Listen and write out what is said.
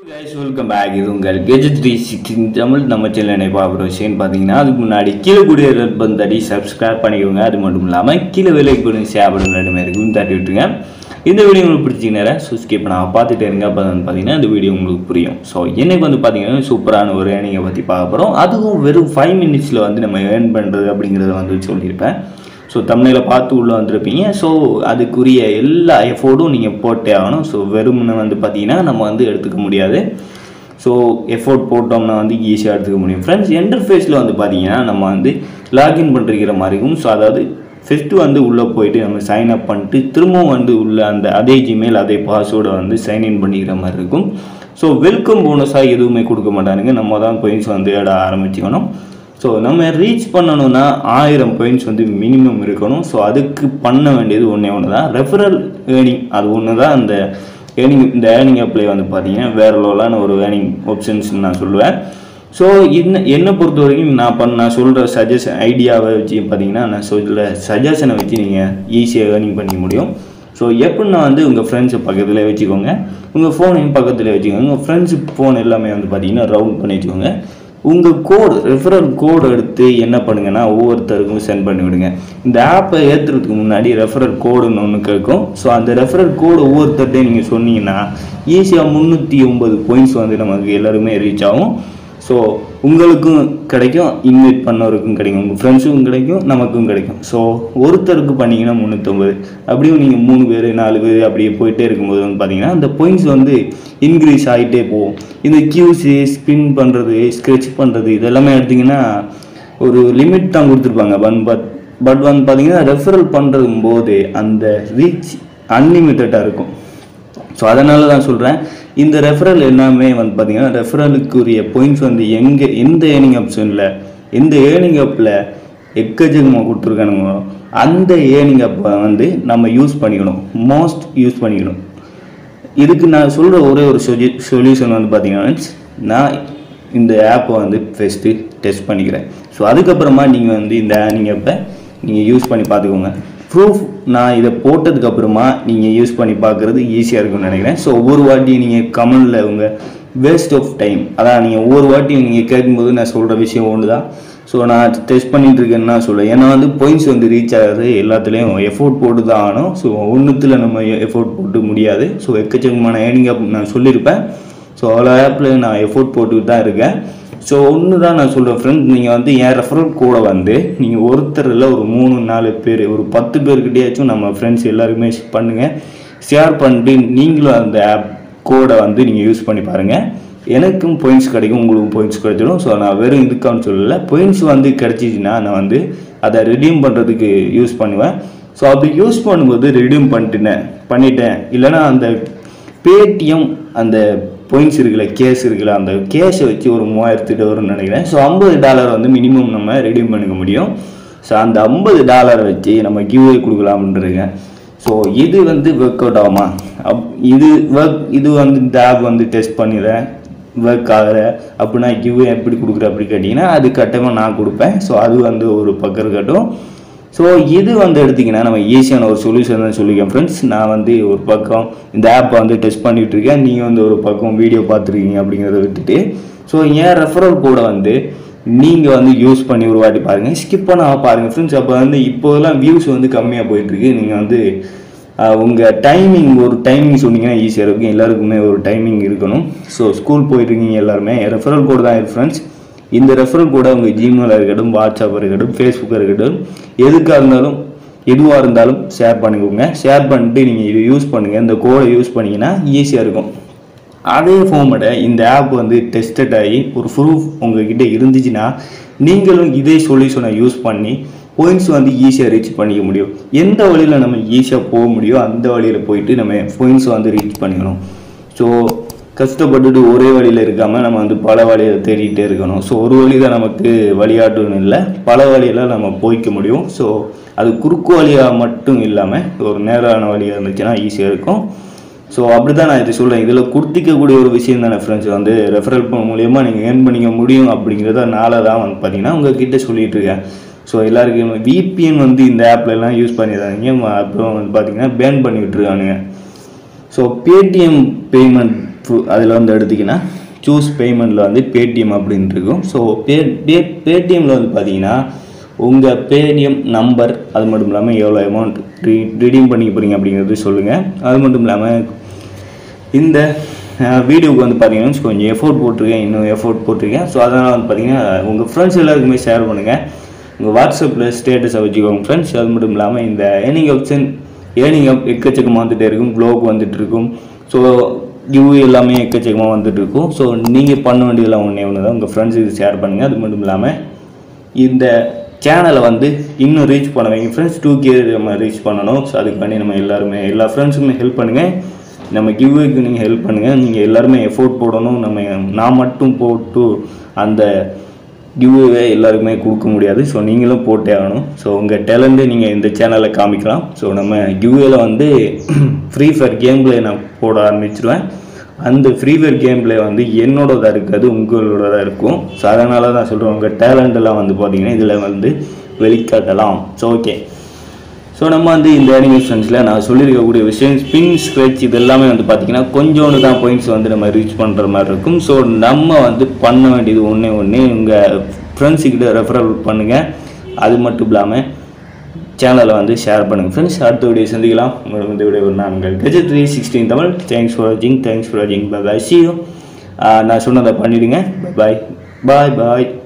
guys welcome back இது உங்கள் gazette three sixteen Tamil நம்ம சேனல் பார்க்குற விஷயம் பார்த்தீங்கன்னா அதுக்கு முன்னாடி கீழே கூடிய ரெட் பந்து தட்டி சப்ஸ்கிரைப் பண்ணிக்கோங்க அது மட்டும் இல்லாமல் கீழே விலைக்கு பண்ணி ஷேர் பண்ணுங்க ரெண்டு பேருக்கும் தட்டி விட்டுருங்க இந்த வீடியோ உங்களுக்கு பிடிச்சிங்கன்னா ஸோ ஸ்கிப் நான் பார்த்துட்டு இருங்க அப்போ வந்து பார்த்தீங்கன்னா இந்த வீடியோ உங்களுக்கு புரியும் ஸோ இன்னைக்கு வந்து பார்த்தீங்கன்னா சூப்பரான ஒரு ஏர்னிங்கை பற்றி பார்க்க போகிறோம் அதுவும் வெறும் ஃபைவ் மினிட்ஸில் வந்து நம்ம ஏர்ன் பண்ணுறது அப்படிங்கிறத வந்து சொல்லியிருப்பேன் ஸோ தமிழில் பார்த்து உள்ளே வந்திருப்பீங்க ஸோ அதுக்குரிய எல்லா எஃபோர்டும் நீங்கள் போட்டே ஆகணும் ஸோ வெறும்னு வந்து பார்த்தீங்கன்னா நம்ம வந்து எடுத்துக்க முடியாது ஸோ எஃபோர்ட் போட்டோம்னா வந்து ஈஸியாக எடுத்துக்க முடியும் ஃப்ரெண்ட்ஸ் என்டர்ஃபேஸில் வந்து பார்த்தீங்கன்னா நம்ம வந்து லாகின் பண்ணிருக்கிற மாதிரி இருக்கும் ஸோ அதாவது ஃபஸ்ட்டு வந்து உள்ளே போயிட்டு நம்ம சைன் அப் பண்ணிட்டு திரும்பவும் வந்து உள்ள அந்த அதே ஜிமெயில் அதே பாஸ்வேர்டை வந்து சைன்இன் பண்ணிக்கிற மாதிரி இருக்கும் ஸோ வெல்கம் போனஸாக எதுவுமே கொடுக்க மாட்டானுங்க நம்ம தான் பாயிண்ட்ஸ் வந்து ஏட ஆரம்பிச்சுக்கணும் ஸோ நம்ம ரீச் பண்ணணும்னா ஆயிரம் பாயிண்ட்ஸ் வந்து மினிமம் இருக்கணும் ஸோ அதுக்கு பண்ண வேண்டியது ஒன்றே ஒன்று தான் ரெஃபரல் ஏர்னிங் அது ஒன்று தான் அந்த ஏர்னிங் இந்த ஏர்னிங் அப்ளை வந்து பார்த்தீங்கன்னா வேற லெவலான ஒரு ஏர்னிங் ஆப்ஷன்ஸ் நான் சொல்லுவேன் ஸோ என்ன என்னை பொறுத்த வரைக்கும் நான் பண்ண நான் சொல்கிற சஜஷன் ஐடியாவை வச்சு பார்த்தீங்கன்னா நான் சொல்கிற சஜஷனை வச்சு நீங்கள் ஈஸியாக ஏர்னிங் பண்ணிக்க முடியும் ஸோ எப்படின்னா வந்து உங்கள் ஃப்ரெண்ட்ஸை பக்கத்தில் வச்சுக்கோங்க உங்கள் ஃபோனையும் பக்கத்தில் வச்சுக்கோங்க உங்கள் ஃப்ரெண்ட்ஸு ஃபோன் எல்லாமே வந்து பார்த்தீங்கன்னா ரவுண்ட் பண்ணி வச்சுக்கோங்க உங்கள் கோடு ரெஃபரல் கோடு எடுத்து என்ன பண்ணுங்கன்னா ஒவ்வொருத்தருக்கும் சென்ட் பண்ணி விடுங்க இந்த ஆப்பை ஏற்றுறதுக்கு முன்னாடி ரெஃபரல் கோடுன்னு ஒன்று கேட்கும் ஸோ அந்த ரெஃபரல் கோடு ஒவ்வொருத்தர்ட்டையும் நீங்கள் சொன்னீங்கன்னா ஈஸியாக முந்நூற்றி ஒம்பது பாயிண்ட்ஸ் வந்து நமக்கு எல்லாருமே ரீச் ஆகும் ஸோ உங்களுக்கும் கிடைக்கும் இன்வைட் பண்ணவருக்கும் கிடைக்கும் உங்கள் ஃப்ரெண்ட்ஸுக்கும் கிடைக்கும் நமக்கும் கிடைக்கும் ஸோ ஒருத்தருக்கு பண்ணிங்கன்னா முந்நூற்றம்பது அப்படியும் நீங்கள் மூணு பேர் நாலு பேர் அப்படியே போயிட்டே இருக்கும்போது வந்து பார்த்தீங்கன்னா அந்த பாயிண்ட்ஸ் வந்து இன்க்ரீஸ் ஆகிட்டே போகும் இந்த கியூஸு ஸ்பின் பண்ணுறது ஸ்கெட்ச் பண்ணுறது இதெல்லாமே எடுத்திங்கன்னா ஒரு லிமிட் தான் கொடுத்துருப்பாங்க பட் பட் பட் வந்து பார்த்தீங்கன்னா ரெஃபரல் பண்ணுறது போது அந்த ரீச் அன்லிமிட்டடாக இருக்கும் ஸோ அதனால தான் சொல்கிறேன் இந்த ரெஃபரல் எல்லாமே வந்து பார்த்தீங்கன்னா ரெஃபரலுக்குரிய பாயிண்ட்ஸ் வந்து எங்கே எந்த ஏர்னிங் ஆப்ஷனில் எந்த ஏர்னிங் ஆப்பில் எக்கச்சக்கமாக கொடுத்துருக்கானுங்களோ அந்த ஏர்னிங் அப்பை வந்து நம்ம யூஸ் பண்ணிக்கணும் மோஸ்ட் யூஸ் பண்ணிக்கணும் இதுக்கு நான் சொல்கிற ஒரே ஒரு சொஜி சொல்யூஷன் வந்து பார்த்தீங்கன்னா நான் இந்த ஆப்பை வந்து ஃபஸ்ட்டு டெஸ்ட் பண்ணிக்கிறேன் ஸோ அதுக்கப்புறமா நீங்கள் வந்து இந்த ஏர்னிங் ஆப்பை நீங்கள் யூஸ் பண்ணி பார்த்துக்கோங்க ப்ரூஃப் நான் இதை போட்டதுக்கப்புறமா நீங்கள் யூஸ் பண்ணி பார்க்குறது ஈஸியாக இருக்கும்னு நினைக்கிறேன் ஸோ ஒவ்வொரு வாட்டியும் நீங்கள் கமெண்டில் உங்கள் வேஸ்ட் ஆஃப் டைம் அதான் நீங்கள் ஒவ்வொரு வாட்டியும் நீங்கள் கேட்கும்போது நான் சொல்கிற விஷயம் ஒன்று தான் ஸோ நான் டெஸ்ட் பண்ணிட்டு இருக்கேன்னு நான் சொல்லுவேன் ஏன்னா வந்து பாயிண்ட்ஸ் வந்து ரீச் ஆகுது எல்லாத்துலேயும் எஃபோர்ட் போட்டு தான் ஆகணும் ஸோ ஒன்றுத்தில் நம்ம எஃபோர்ட் போட்டு முடியாது ஸோ எக்கச்சக்கமான ஏர்னிங் ஆப் நான் சொல்லியிருப்பேன் ஸோ அவ்வளோ ஆப்பில் நான் எஃபோர்ட் போட்டுக்கிட்டு தான் இருக்கேன் ஸோ ஒன்று தான் நான் சொல்கிறேன் ஃப்ரெண்ட் நீங்கள் வந்து என் ரெஃபரல் கூட வந்து நீங்கள் ஒருத்தர் இல்லை ஒரு மூணு நாலு பேர் ஒரு பத்து பேர்கிட்டயாச்சும் நம்ம ஃப்ரெண்ட்ஸ் எல்லாருக்குமே பண்ணுங்கள் ஷேர் பண்ணிட்டு நீங்களும் அந்த ஆப் கோடை வந்து நீங்கள் யூஸ் பண்ணி பாருங்கள் எனக்கும் பாயிண்ட்ஸ் கிடைக்கும் உங்களுக்கும் பாயிண்ட்ஸ் கிடைச்சிடும் ஸோ நான் வெறும் இதுக்கான்னு சொல்லலை பாயிண்ட்ஸ் வந்து கிடச்சிச்சின்னா நான் வந்து அதை ரிடீம் பண்ணுறதுக்கு யூஸ் பண்ணுவேன் ஸோ அப்படி யூஸ் பண்ணும்போது ரிடீம் பண்ணிட்டேன் பண்ணிட்டேன் இல்லைன்னா அந்த பேடிஎம் அந்த பாயிண்ட்ஸ் இருக்குல்ல கேஸ் இருக்குல்ல அந்த கேஷை வச்சு ஒரு மூவாயிரத்து வரும்னு நினைக்கிறேன் ஸோ ஐம்பது டாலர் வந்து மினிமம் நம்ம ரெடீம் பண்ணிக்க முடியும் ஸோ அந்த ஐம்பது டாலரை வச்சு நம்ம கிவ்வே கொடுக்கலாம்ன்றீங்க ஸோ இது வந்து ஒர்க் அவுட் ஆகுமா அப் இது ஒர்க் இது வந்து இந்த ஆப் வந்து டெஸ்ட் பண்ணிடுறேன் ஒர்க் ஆகல அப்படின்னா கிவ்வே எப்படி கொடுக்குற அப்படி கேட்டிங்கன்னா அது கட்டமாக நான் கொடுப்பேன் ஸோ அது வந்து ஒரு பக்கம் இருக்கட்டும் ஸோ இது வந்து எடுத்திங்கன்னா நம்ம ஈஸியான ஒரு சொல்யூஷன் தான் சொல்லிக்கேன் ஃப்ரெண்ட்ஸ் நான் வந்து ஒரு பக்கம் இந்த ஆப்பை வந்து டெஸ்ட் பண்ணிட்டு இருக்கேன் நீங்கள் வந்து ஒரு பக்கம் வீடியோ பார்த்துருக்கீங்க அப்படிங்கிறத விட்டுட்டு ஸோ என் ரெஃபரல் கூட வந்து நீங்கள் வந்து யூஸ் பண்ணி ஒரு வாட்டி பாருங்கள் ஸ்கிப் பண்ண பாருங்கள் ஃப்ரெண்ட்ஸ் அப்போ வந்து இப்போதெல்லாம் வியூஸ் வந்து கம்மியாக போயிட்டுருக்கு நீங்கள் வந்து உங்கள் டைமிங் ஒரு டைமிங் சொன்னீங்கன்னா ஈஸியாக இருக்கும் எல்லாருக்குமே ஒரு டைமிங் இருக்கணும் ஸோ ஸ்கூல் போயிட்டுருக்கீங்க எல்லாருமே ரெஃபரல் கோடு தான் ஃப்ரெண்ட்ஸ் இந்த ரெஃபரல் கூட உங்கள் ஜிமெயிலாக இருக்கட்டும் வாட்ஸ்அப் இருக்கட்டும் ஃபேஸ்புக்காக இருக்கட்டும் எதுக்காக இருந்தாலும் எதுவாக இருந்தாலும் ஷேர் பண்ணிக்கோங்க ஷேர் பண்ணிட்டு நீங்கள் இது யூஸ் பண்ணுங்கள் இந்த கோடை யூஸ் பண்ணிங்கன்னா ஈஸியாக இருக்கும் அதே ஃபார்மேட்டை இந்த ஆப் வந்து டெஸ்டட் ஆகி ஒரு ப்ரூஃப் உங்ககிட்ட இருந்துச்சுன்னா நீங்களும் இதே சொல்யூஷனை யூஸ் பண்ணி பாயிண்ட்ஸ் வந்து ஈஸியாக ரீச் பண்ணிக்க முடியும் எந்த வழியில் நம்ம ஈஸியாக போக முடியும் அந்த வழியில் போயிட்டு நம்ம பாயிண்ட்ஸ் வந்து ரீச் பண்ணிக்கணும் ஸோ கஷ்டப்பட்டுட்டு ஒரே வழியில் இருக்காமல் நம்ம வந்து பல வழியை தேடிட்டே இருக்கணும் ஸோ ஒரு வழி தான் நமக்கு வழிகாட்டுன்னு இல்லை பல வழியில் நம்ம போய்க்க முடியும் ஸோ அது குறுக்கு வழியாக மட்டும் இல்லாமல் ஒரு நேரான வழியாக இருந்துச்சுன்னா ஈஸியாக இருக்கும் ஸோ அப்படி தான் நான் இதை சொல்கிறேன் இதில் கொடுத்திக்கக்கூடிய ஒரு விஷயம் தானே ஃப்ரெண்ட்ஸ் வந்து ரெஃபரல் மூலியமாக நீங்கள் ஏர்ன் பண்ணிக்க முடியும் அப்படிங்கிறதுனால தான் வந்து பார்த்தீங்கன்னா உங்ககிட்ட சொல்லிட்டு இருக்கேன் ஸோ எல்லாருக்கும் விபிஎன் வந்து இந்த ஆப்லலாம் யூஸ் பண்ணிடுறாங்க அப்புறம் வந்து பார்த்தீங்கன்னா பேன் பண்ணி விட்டுருக்கானுங்க ஸோ பேடிஎம் பேமெண்ட் அதில் வந்து எடுத்திங்கன்னா சூஸ் பேமெண்ட்டில் வந்து பேடிஎம் அப்படின்னு இருக்கும் ஸோ பே பே பேடிஎம்மில் வந்து பார்த்தீங்கன்னா உங்கள் பேடிஎம் நம்பர் அது மட்டும் இல்லாமல் எவ்வளோ அமௌண்ட் ரீ ரிடீம் பண்ணிக்க போகிறீங்க அப்படிங்கிறது சொல்லுங்கள் அது மட்டும் இல்லாமல் இந்த வீடியோவுக்கு வந்து பார்த்தீங்கன்னா கொஞ்சம் எஃபோர்ட் போட்டிருக்கேன் இன்னும் எஃபோர்ட் போட்டிருக்கேன் ஸோ அதனால் வந்து பார்த்தீங்கன்னா உங்கள் ஃப்ரெண்ட்ஸ் எல்லாருக்குமே ஷேர் பண்ணுங்கள் உங்கள் வாட்ஸ்அப்பில் ஸ்டேட்டஸை வச்சுக்கோங்க ஃப்ரெண்ட்ஸ் அது மட்டும் இல்லாமல் இந்த ஏர்னிங் ஆப்ஷன் ஏர்னிங் அப் எக்கச்சக்கமாக வந்துகிட்டே இருக்கும் ப்ளோக் வந்துட்டு இருக்கும் ஸோ கிவ் எல்லாமே எக்கச்சக்கமாக வந்துட்டு இருக்கும் ஸோ நீங்கள் பண்ண வேண்டியதெல்லாம் ஒன்றே ஒன்று தான் உங்கள் ஃப்ரெண்ட்ஸுக்கு ஷேர் பண்ணுங்கள் அது மட்டும் இல்லாமல் இந்த சேனலை வந்து இன்னும் ரீச் பண்ண வைங்க ஃப்ரெண்ட்ஸ் டூ கே நம்ம ரீச் பண்ணணும் ஸோ அதுக்காண்டி நம்ம எல்லாருமே எல்லா ஃப்ரெண்ட்ஸுக்குமே ஹெல்ப் பண்ணுங்கள் நம்ம கிவ்வேக்கு நீங்கள் ஹெல்ப் பண்ணுங்கள் நீங்கள் எல்லாருமே எஃபோர்ட் போடணும் நம்ம நான் மட்டும் போட்டு அந்த கிவ்வே எல்லாருக்குமே கொடுக்க முடியாது ஸோ நீங்களும் போட்டே ஆகணும் ஸோ உங்கள் டேலண்ட்டு நீங்கள் இந்த சேனலில் காமிக்கலாம் ஸோ நம்ம கிவ்வேல வந்து ஃப்ரீ ஃபயர் கேம் பிளே நான் போட ஆரம்பிச்சிருவேன் அந்த ஃப்ரீ ஃபயர் கேம் பிளே வந்து என்னோடதாக இருக்காது உங்களோடதாக இருக்கும் ஸோ அதனால தான் சொல்கிறேன் உங்கள் டேலண்ட் எல்லாம் வந்து பார்த்தீங்கன்னா இதில் வந்து வெளிக்காட்டலாம் ஸோ ஓகே ஸோ நம்ம வந்து இந்த அனிமேஷன்ஸில் நான் சொல்லியிருக்கக்கூடிய விஷயம் ஸ்பின் ஸ்க்ரெச் இது எல்லாமே வந்து பார்த்தீங்கன்னா கொஞ்சோண்டு தான் பாயிண்ட்ஸ் வந்து நம்ம ரீச் பண்ணுற மாதிரி இருக்கும் ஸோ நம்ம வந்து பண்ண வேண்டியது ஒன்றே ஒன்று உங்கள் ஃப்ரெண்ட்ஸுக்கிட்ட ரெஃபரல் பண்ணுங்கள் அது மட்டும் இல்லாமல் சேனலை வந்து ஷேர் பண்ணுங்கள் ஃப்ரெண்ட்ஸ் அடுத்த வீடியோ சந்திக்கலாம் உங்களுக்கு வந்து வீடியோ நான் உங்கள் கஜெட் three sixteen Tamil thanks for வாட்சிங் தேங்க்ஸ் ஃபார் வாட்சிங் பை பாய் சி நான் சொன்னதை பண்ணிவிடுங்க பாய் பாய் பாய்